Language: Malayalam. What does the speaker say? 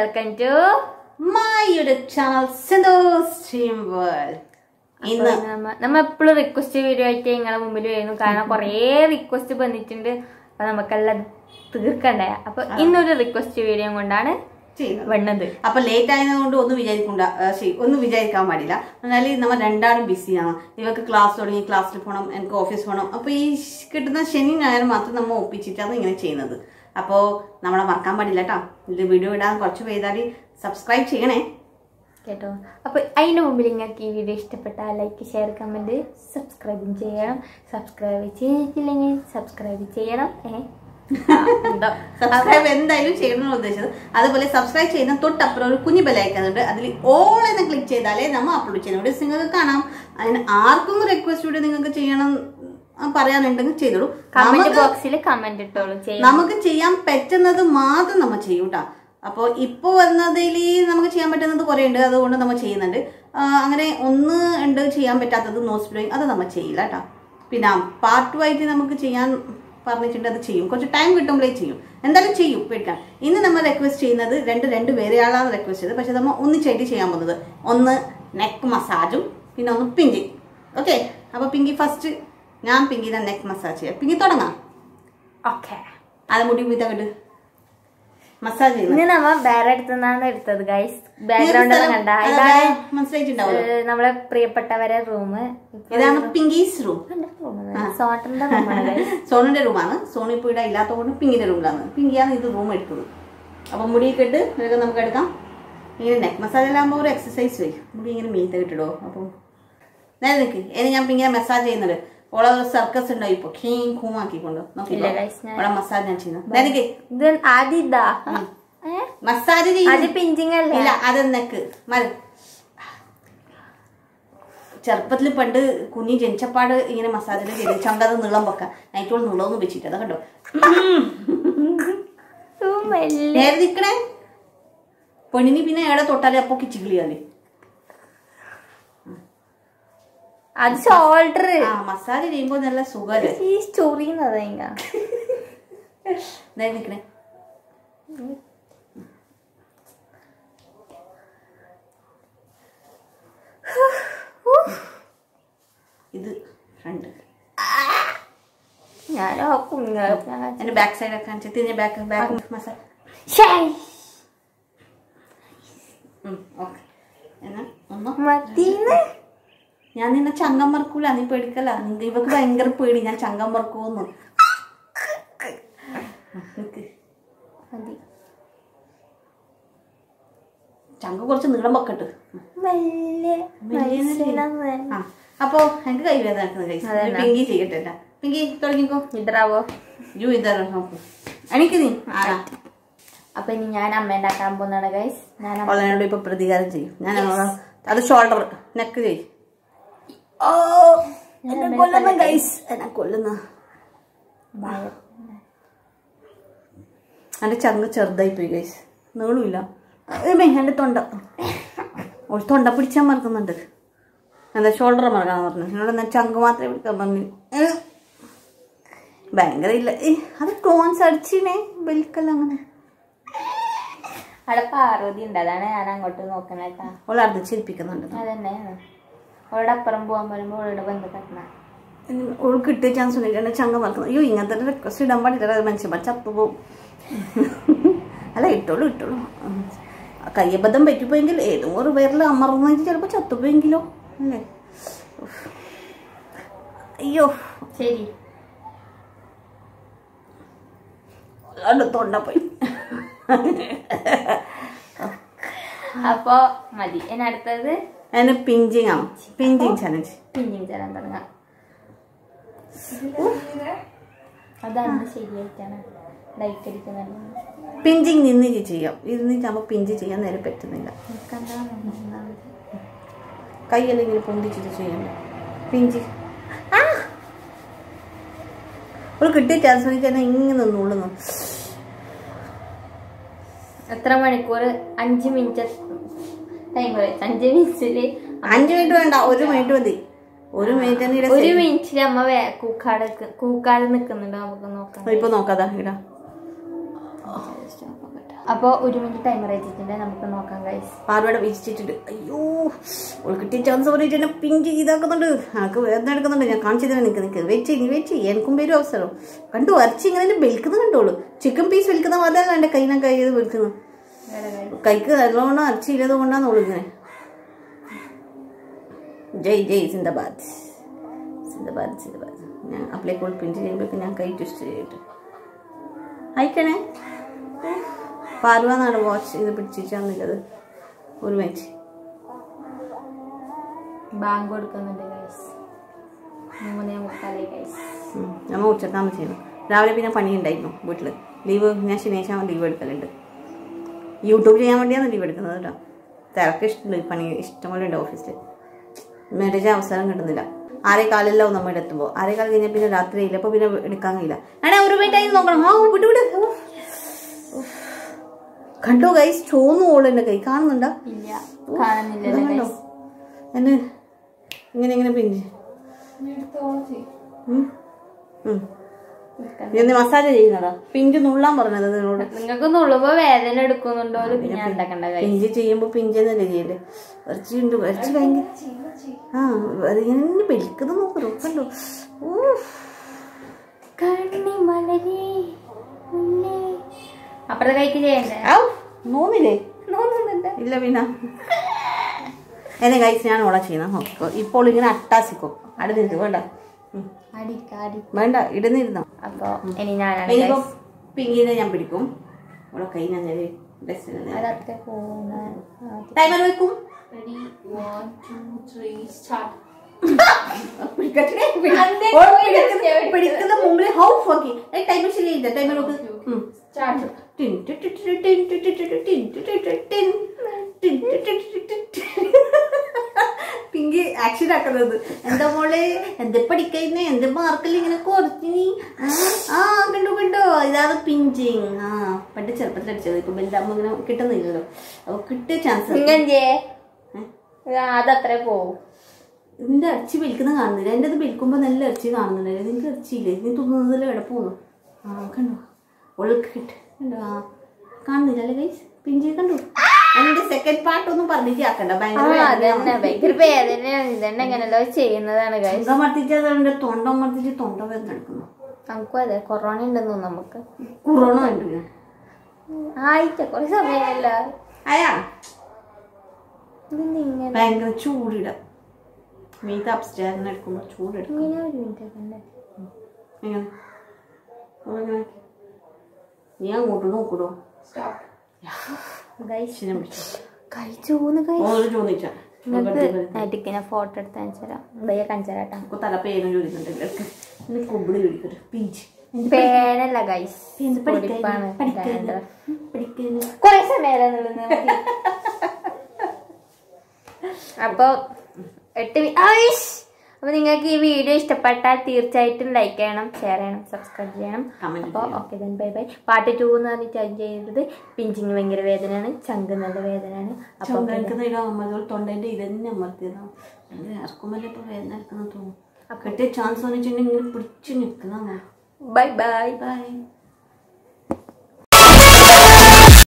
വെൽക്കം ടു മായുടെ ചാനൽ സന്തോഷ് സ്ട്രീം വേൾഡ് ഇന്ന് നമ്മ എപ്പോഴും റിക്വസ്റ്റ് വീഡിയോ ആയിട്ട് നിങ്ങളെ മുമ്പിൽ വരുന്നു കാരണം കുറേ റിക്വസ്റ്റ് വന്നിട്ടുണ്ട് അപ്പൊ നമുക്കെല്ലാം തീർക്കണ്ടേ അപ്പൊ ഇന്നൊരു റിക്വസ്റ്റ് വീഡിയോ കൊണ്ടാണ് ചെയ്യുന്നത് വന്നത് അപ്പൊ ലേറ്റ് ആയതുകൊണ്ട് ഒന്നും വിചാരിക്കണ്ട ആ, ശരി ഒന്നും വിചാരിക്കാൻ പാടില്ല എന്നാൽ നമ്മൾ രണ്ടാളും ബിസിയാണ് ഇവർക്ക് ക്ലാസ് തുടങ്ങി ക്ലാസ്സിൽ പോകണം എനിക്ക് ഓഫീസ് പോകണം അപ്പൊ ഈ ഷ് കിട്ടുന്ന ശനി ഞായർ മാത്രം നമ്മൾ ഒപ്പിച്ചിട്ടാണ് ഇങ്ങനെ ചെയ്യുന്നത് അപ്പോൾ നമ്മളെ മറക്കാൻ പാടില്ല കേട്ടോ ഇത് വീഡിയോ ഇടാൻ കുറച്ച് പേരാൽ സബ്സ്ക്രൈബ് ചെയ്യണേ കേട്ടോ അപ്പൊ അതിന്റെ മുമ്പിൽ നിങ്ങൾക്ക് ഈ വീഡിയോ ഇഷ്ടപ്പെട്ടാൽ ലൈക്ക് ഷെയർ കമന്റ് സബ്സ്ക്രൈബും ചെയ്യണം സബ്സ്ക്രൈബ് ചെയ്തിട്ടില്ലെങ്കിൽ സബ്സ്ക്രൈബ് ചെയ്യണം ഏ ആ, എന്തോ. സബ്സ്ക്രൈബ് എന്തായാലും ചെയ്യണമെന്ന് ഉദ്ദേശിച്ചത് അതുപോലെ സബ്സ്ക്രൈബ് ചെയ്യുന്ന തൊട്ടപ്പുറം ഒരു കുഞ്ഞു ബെലൈക്കുന്നുണ്ട് അതിൽ ഓൾ എന്ന് ക്ലിക്ക് ചെയ്താലേ നമ്മൾ അപ്ലോഡ് ചെയ്യുന്ന വീഡിയോസ് നിങ്ങൾക്ക് കാണാം അതിന് ആർക്കും റിക്വസ്റ്റ് വീഡിയോ നിങ്ങൾക്ക് ചെയ്യണം ആ, പറയാനുണ്ടെങ്കിൽ ചെയ്തോളൂ കമന്റ് നമുക്ക് ബോക്സിൽ കമന്റ് ഇട്ടോളൂ ചെയ്യണം നമുക്ക് ചെയ്യാൻ പറ്റുന്നത് മാത്രം നമ്മൾ ചെയ്യും കേട്ടോ അപ്പോൾ ഇപ്പോൾ വന്നതിൽ നമുക്ക് ചെയ്യാൻ പറ്റുന്നത് കുറേ ഉണ്ട് അതുകൊണ്ട് നമ്മൾ ചെയ്യുന്നുണ്ട് ആ, അങ്ങനെ ഒന്ന് ഉണ്ട് ചെയ്യാൻ പറ്റാത്തത് നോസ് ബ്ലോയിങ് അത് നമ്മൾ ചെയ്യില്ല കേട്ടോ പിന്നെ പാർട്ട് ആയിട്ട് നമുക്ക് ചെയ്യാൻ പറഞ്ഞിട്ടുണ്ട് അത് ചെയ്യും കുറച്ച് ടൈം കിട്ടുമ്പോഴേ ചെയ്യും എന്തായാലും ചെയ്യും പേടിക്കാൻ ഇന്ന് നമ്മൾ റിക്വസ്റ്റ് ചെയ്യുന്നത് രണ്ട് രണ്ട് വേറെ ആളാണ് റിക്വസ്റ്റ് ചെയ്തത് പക്ഷെ നമ്മൾ ഒന്നിച്ചായിട്ട് ചെയ്യാൻ പോകുന്നത് ഒന്ന് നെക്ക് മസാജും പിന്നെ ഒന്ന് പിങ്കി ഓക്കെ അപ്പോൾ പിങ്കി ഫസ്റ്റ് ഞാൻ പിങ്കിയുടെ നെക്ക് മസാജ് ചെയ്യാം പിങ്കി തുടങ്ങാം ഓക്കെ അത് മുടി വീതങ്ങട്ട് മസാജ് ചെയ്യുന്നത് ഇന്ന് നമ്മ വേറെ അടുത്തുനിന്നാണ് എടുത്തത് ഗൈസ് ബാക്ക്ഗ്രൗണ്ട് എല്ലാം കണ്ട ഇതാണ് മനസ്സിലായിട്ടുണ്ടാവും ഏഹ്, നമ്മളെ പ്രിയപ്പെട്ടവരെ റൂം ഇതാണ് പിങ്കീസ് റൂം സോട്ടന്റെ റൂമാണ് ഗൈസ് സോണിന്റെ റൂമാണ് സോണി ഇപ്പോൾ ഇവിടെ ഇല്ലാത്തതുകൊണ്ട് പിങ്കിന്റെ റൂമിലാണ് പിങ്കിയാണ് ഇത് റൂം എടുക്കുന്നത് അപ്പം മുടിയൊക്കെ ഇട്ട് ഇതൊക്കെ നമുക്ക് എടുക്കാം ഇങ്ങനെ നെക്ക് മസാജ് എല്ലാം ആകുമ്പോൾ ഒരു എക്സസൈസ് വരും മുടി ഇങ്ങനെ മീത്ത കിട്ടിടോ അപ്പം നേരെ നിൽക്ക് ഇനി ഞാൻ പിങ്ങനെ മസാജ് ചെയ്യുന്നത് ഓളെ ഒരു സർക്കസ് ഉണ്ടാവും ഇപ്പോൾ ഖീം ഖൂം ആക്കിക്കൊണ്ട് ഇല്ല guys, ഞാൻ- ഓളെ മസാജ് ഞാൻ ചെയ്യുന്നത് നേരെ നിൽക്ക്. ഇത് ആദ്യം ഇതാ ഏ? മസാജ് ചെയ്യും ആദ്യം പിഞ്ചിങ് അല്ലേ ഇല്ല അത് നെക്ക് മതി ചെറുപ്പത്തിൽ പണ്ട് കുഞ്ഞി ജനിച്ചപ്പാട് ഇങ്ങനെ മസാജിൽ ചെയ്ത് ചണ്ടത് നീളം വെക്കാം നൈറ്റോൾ നീളമൊന്നും വെച്ചിട്ട് അതാ കണ്ടോ ഓ, മെല്ലെ. നേരെ നിക്കണേ പെണ്ണിന് പിന്നെ എവിടെ തൊട്ടാലേ അപ്പൊ കിച്ചിക്കിളിയാലേ അത് ഷോൾഡർ ആ മസാജ് ചെയ്യുമ്പോ നല്ല സുഖല്ലേ ഈ ചൊറിയുന്നത് ഇങ്ങ നേരെ നിക്കണേ ഇത് ഫ്രണ്ട് ഞാനോ കുഞ്ഞു എന്റെ ബാക്ക് സൈഡ് ഒക്കെ കാണിച്ചു തിരിഞ്ഞ ബാക്ക് ബാക്ക് മസാജ് ഓക്കെ എന്നാ ഒന്നോ മതീന്ന് ഞാൻ നിന്നെ ചങ്കം മറക്കൂല നീ പേടിക്കല നിന്റെ ഇവക്ക് ഭയങ്കര പേടി ഞാൻ ചങ്കം മറക്കൂന്ന് നിക്ക്. മതി ചങ്ക കുറച്ച് നീളം വെക്കട്ട് മെല്ലെ മെല്ലെ ആ അപ്പൊ എനിക്ക് കൈ വേദന അതന്നെ. പിങ്കി ചെയ്യട്ടെ ട്ടാ. പിങ്കി തുടങ്ങിക്കോ ഇതറാവോ യു ഇതാ നോക്കൂ എനിക്ക് നീ ആ അപ്പൊ ഇനി ഞാൻ അമ്മ ഉണ്ടാക്കാൻ പോകുന്നതാണ് ഗൈസ് ഞാൻ അമ്മ- അവളെന്നോട് ഇപ്പൊ പ്രതികാരം ചെയ്യും ഞാൻ അവളെ- അത് ഷോൾഡർ നെക്ക് ചെയ്യും ഓ എന്നെ കൊല്ലുന്ന ഗൈസ് എന്നെ കൊല്ലുന്ന ഭയം. എൻ്റെ ചങ്ക് ചെറുതായി പോയി ഗൈസ് നീളുമില്ല ഏമേ എൻ്റെ തൊണ്ട ഒരു തൊണ്ട പിടിച്ചാൽ മറക്കുന്നുണ്ട് എന്താ ഷോൾഡർ മറക്കാൻ പറഞ്ഞു എന്നോട് എന്നാ ചങ്ക് മാത്രമേ പിടിക്കാൻ പറഞ്ഞു ഏ. ഭയങ്കര ഇല്ല ഏ, അത് ടോൺസ് അടിച്ചിനെ വലിക്കല്ല അങ്ങനെ അവിടെ പാർവതി ഉണ്ട് അതാണ് ഞാൻ അങ്ങോട്ട് നോക്കണ കേട്ടാ അവൾ അർദ്ധിച്ചിരിപ്പിക്കുന്നുണ്ട് അതന്നെ അവളുടെ അപ്പുറം പോകാൻ വരുമ്പോ അവളുടെ ബന്ധു കട്ടണ അവൾ കിട്ടിയ ചാൻസ് ഉണ്ട് എൻ്റെ ചങ്ക മറക്കുന്നത് അയ്യോ ഇങ്ങനത്തെ റിക്വസ്റ്റ് ഇടാൻ പാടില്ല അത് മനുഷ്യന്മാർ ചത്തുപോകും അല്ല ഇട്ടോളൂ ഇട്ടോളൂ ഉം. കയ്യബദ്ധം പറ്റിപ്പോയെങ്കിൽ ഏതോ ഒരു പേരിൽ അമർന്നെങ്കിൽ ചിലപ്പോൾ ചത്തുപോയെങ്കിലോ അല്ലേ ഉഫ്. അയ്യോ ശരി അത് തൊണ്ട പോയി അപ്പൊ മതി ഇനി അടുത്തത് അതിന് പിഞ്ചിങ് ആണ് പിഞ്ചിങ് ചലഞ്ച് പിന്നെയും തരാൻ തുടങ്ങാം അതാണ് ശരിയായിട്ടാണ് ലൈറ്റ് അടിക്കുന്നുണ്ട് പിഞ്ചിങ് നിന്നിട്ട് ചെയ്യാം ഇരുന്നിട്ടാകുമ്പോൾ പിഞ്ച് ചെയ്യാൻ നേരെ പറ്റുന്നില്ല എനിക്കെന്താ ഒന്നാമത്. കൈയെല്ലാം ഇങ്ങനെ പൊന്തിച്ചിട്ട് ചെയ്യണ്ട പിഞ്ചി ഒരു കിട്ടിയ ചാൻസ് തന്നെ ഇങ്ങനെ നിന്നുള്ളുന്നു എത്ര മണിക്കൂർ അഞ്ച് മിനിറ്റ് ടൈം അഞ്ച് മിനിറ്റില് അഞ്ച് മിനിറ്റ് വേണ്ട ഒരു മിനിറ്റ് മതി ഒരു മിനിറ്റ് തന്നെ ഇവിടെ ഒരു മിനിറ്റില് അമ്മ വേ കൂക്കാട് കൂക്കാട് നിക്കുന്നുണ്ട് നമുക്ക് നോക്കാം ഇപ്പൊ നോക്കാതാ ഇടാ അപ്പോൾ ഒരു മിനിറ്റ് ടൈമർ വെച്ചിട്ടുണ്ട് നമുക്ക് നോക്കാം ഗൈസ് പാർവയുടെ വിരിച്ചിട്ടുണ്ട് അയ്യോ ഓൾ കിട്ടിയ ചാൻസ് പറഞ്ഞിട്ട് എന്നെ പിഞ്ച് ഇതാക്കുന്നുണ്ട് എനിക്ക് വേദന എടുക്കുന്നുണ്ട് ഞാൻ കാണിച്ചു തരാം നിൽക്ക് നിൽക്ക് വെച്ച് ഇനി വെച്ച് എനിക്കും വരും അവസരം കണ്ടു ഇറച്ചി ഇങ്ങനെ വെൽക്കുന്നത് കണ്ടോളൂ ചിക്കൻ പീസ് വെൽക്കുന്ന പോലെയല്ല എൻ്റെ കൈന കൈ ഇത് വെൽക്കുന്നത് കൈക്ക് നല്ലോണം ഇറച്ചി ഇല്ലത് കൊണ്ടാണ് ഓളിങ്ങനെ ജയ് ജയ് സിന്ദാബാദ് സിന്ദാബാദ് സിന്ദാബാദ് ഞാൻ അപ്ലേക്ക് പിഞ്ച് ചെയ്യുമ്പോഴേക്കും ഞാൻ കൈ ട്വിസ്റ്റ് ചെയ്തിട്ട് അയക്കണേ പാർവന്നാണ് വാച്ച് ഇത് പിടിച്ചിട്ടാന്നുള്ളത് ഒരു മാച്ച് ബാങ്ക് കൊടുക്കുന്നുണ്ട് ഗൈസ് മൂന്നേ മുക്കാലേ ഗൈസ് നമ്മൾ ഉച്ചക്കാണ് ചെയ്യുന്നത് രാവിലെ പിന്നെ പണി ഉണ്ടായിരുന്നു വീട്ടിൽ ലീവ് ഞാൻ ശനിയാഴ്ച ലീവ് എടുക്കലുണ്ട് യൂട്യൂബ് ചെയ്യാൻ വേണ്ടിയാണ് ലീവ് എടുക്കുന്നത് കേട്ടോ തിരക്ക് ഇഷ്ടമുണ്ട് പണി ഇഷ്ടംപോലെ ഉണ്ട് ഓഫീസിൽ മാരേജ് അവസരം കിട്ടുന്നില്ല ആറേ കാലെല്ലാം നമ്മൾ എത്തുമ്പോൾ ആറേ കാലം കഴിഞ്ഞാൽ പിന്നെ രാത്രി ഇല്ല അപ്പോൾ പിന്നെ എടുക്കാൻ കഴിയില്ല ആണേ ഒരു മിനിറ്റ് ആയി നോക്കണം ആ വിട്ടു വിട് ഉഫ്. ഉഫ്. കണ്ടോ ഗൈസ് ചോന്നു ഓളെൻ്റെ കൈ കാണുന്നുണ്ടോ ഇല്ല കാണുന്നില്ലല്ലോ കണ്ടോ ഗൈസ് എന്നെ ഇങ്ങനെ ഇങ്ങനെ പിഞ്ച് ഉം. ഉം. നീ ഒന്ന് മസാജ് ചെയ്യുന്നതാ പിഞ്ച് നുള്ളാൻ പറഞ്ഞത് നിന്നോട് നിങ്ങൾക്ക് നുള്ളുമ്പോ വേദന എടുക്കുന്നുണ്ടോ പിന്നെ ഞാൻ ഉണ്ടാക്കണ്ട ഗൈസ് പിഞ്ച് ചെയ്യുമ്പോ പിഞ്ചെന്നല്ലേ ചെയ്യല് ഇറച്ചി ഉണ്ട് ഇറച്ചി ഭയങ്കര ആ അതിങ്ങനെ വെലിക്കുന്നത് നോക്കൂ കണ്ടോ ഊഫ്. കണ്ണി മലരേ മുന്നേ അപ്പുറത്തെ കൈക്ക് ചെയ്യണ്ടേ ഔ, നോന്നില്ലേ നോക്കുന്നുണ്ട് ഇല്ല പിന്നെ എന്നെ കഴിച്ച് ഞാൻ ഓളെ ചെയ്യുന്ന നോക്കിക്കോ ഇപ്പോൾ ഇങ്ങനെ അട്ടാസിക്കോ അവിടെ നിന്ന് വേണ്ട ഉം. അടിക്ക അടി വേണ്ട ഇടുന്നിരുന്നോ അപ്പൊ ഇനി ഞാനാണ് ഇനിയിപ്പോ guys. പിങ്കിനെ ഞാൻ പിടിക്കും ഓളെ കൈ ഞാൻ ഡ്രസ്സിന് അതൊക്കെ പോകുന്ന ടൈമർ വെക്കും ready one two three start പിടിക്കട്ടെ അന്നേ ഓൾ പോയി പിടിക്കുന്ന- ഞാൻ പിടിക്കുന്ന മുമ്പിൽ ഹൗ ഫോക്കി ടൈമർ ശരിയായില്ല ടൈമർ നോക്ക് ഉം. സ്റ്റാർട്ട് ടിൻ ടി ടി ടി ടിൻ ടി ടി ടി ടി ടിൻ ടി ടി ടി ടിൻ. ടിൻ ടി ടി ടി ടി ടി. പിങ്കി ആക്ഷൻ ആക്കുന്നത് എന്താ മോളെ എന്ത് പഠിക്കുന്നേ എന്ത് മാർക്കല്ല ഇങ്ങനെ കുറച്ച് നീ ആ, ആ കണ്ടു കണ്ടോ ഇതാണ് പിഞ്ചിങ് ആ പണ്ട് ചെറുപ്പത്തിൽ അടിച്ചത് ഇപ്പൊ വലുതാകുമ്പോ ഇങ്ങനെ കിട്ടുന്നില്ലല്ലോ അപ്പൊ കിട്ടിയ ചാൻസ് ഇങ്ങനെ അതത്രേ പോവും നിന്റെ ഇറച്ചി വലിക്കുന്ന കാണുന്നില്ല എൻ്റെ അത് വലിക്കുമ്പോ നല്ല ഇറച്ചി കാണുന്നുണ്ടല്ലേ നിനക്ക് ഇറച്ചിയില്ലേ നീ തിന്നുന്നതിൽ എവിടെ പോകുന്നു ആ കണ്ടോ ഒഴുക്ക് കിട്ട് കണ്ടോ ആ കാണുന്നില്ല അല്ലേ ഗൈസ് പിഞ്ചി കണ്ടു എന്റെ സെക്കൻഡ് പാർട്ട് ഒന്നും പറഞ്ഞിട്ട് ആക്കണ്ട ആ ഭയങ്കര അതന്നെ ഭയങ്കര വേദനയാണ് ഇതന്നെ ഇങ്ങനെല്ലോ ചെയ്യുന്നതാണ് ഗൈസ് തൊണ്ട മർത്തിച്ചതുകൊണ്ട് തൊണ്ട മർത്തിച്ച് തൊണ്ട വേദന എടുക്കുന്നു നമുക്കും അതെ കൊറോണ ഉണ്ടെന്ന് തോന്നുന്നു നമുക്ക് കൊറോണ ഉണ്ട് ഞാൻ ആയിട്ട കൊറേ സമയമല്ല അയാ ഇതെന്താ ഇങ്ങനെ ഭയങ്കര ചൂടിട മീത്ത അപ്സ്റ്റേറിന് എടുക്കുമ്പോൾ ചൂടെടുക്കും ഇങ്ങനെ ഒരു മിനിറ്റ് ഒക്കെ ഉണ്ട് എങ്ങനെ ഓളെങ്ങനെ? നീ അങ്ങോട്ട് നോക്കൂടോ ഗൈസ് ശരി പിടിച്ചു കഴിച്ചൂന്ന് ഗൈസ് ഓള് ചോദിച്ച നിങ്ങൾക്ക് നൈറ്റിക്ക് ഞാൻ ഫോട്ടോ എടുത്ത് കാണിച്ചു തരാം ഭയ്യ കാണിച്ചു തരാം നമുക്ക് തല പേനും ചോദിക്കുന്നുണ്ട് എന്നെ കൊമ്പിളി ചോദിക്കട്ടെ പിഞ്ച് പേനല്ല ഗൈസ് എന്ത് പൊടിപ്പാണ് പഠിക്കാൻ പഠിക്കാൻ കൊറേ സമയം അപ്പൊ എട്ട് മി- ആയിഷ് അപ്പൊ നിങ്ങൾക്ക് ഈ വീഡിയോ ഇഷ്ടപ്പെട്ടാൽ തീർച്ചയായിട്ടും ലൈക്ക് ചെയ്യണം ഷെയർ ചെയ്യണം സബ്സ്ക്രൈബ് ചെയ്യണം Comment അപ്പോൾ okay then bye bye part two എന്ന് പറഞ്ഞിട്ട് അത് ചെയ്തത് പിഞ്ചിങ് ഭയങ്കര വേദനയാണ് ചങ്ക് നല്ല വേദനയാണ് അപ്പോൾ ചൊങ്കൽക്കുന്ന ഇടാകുമ്പോൾ തൊണ്ടേന്റെ ഇതന്നെ അമർത്തിയതാണ് അങ്ങനെ ഇറക്കുമ്പോൾ ഇപ്പൊ വേദന എടുക്കുന്ന തോന്നും കിട്ടിയ ചാൻസ് എന്ന് വെച്ചിട്ടുണ്ടെങ്കിൽ ഇങ്ങനെ പിടിച്ച് നിൽക്കുന്നതാണ് ബൈ ബൈ ബൈ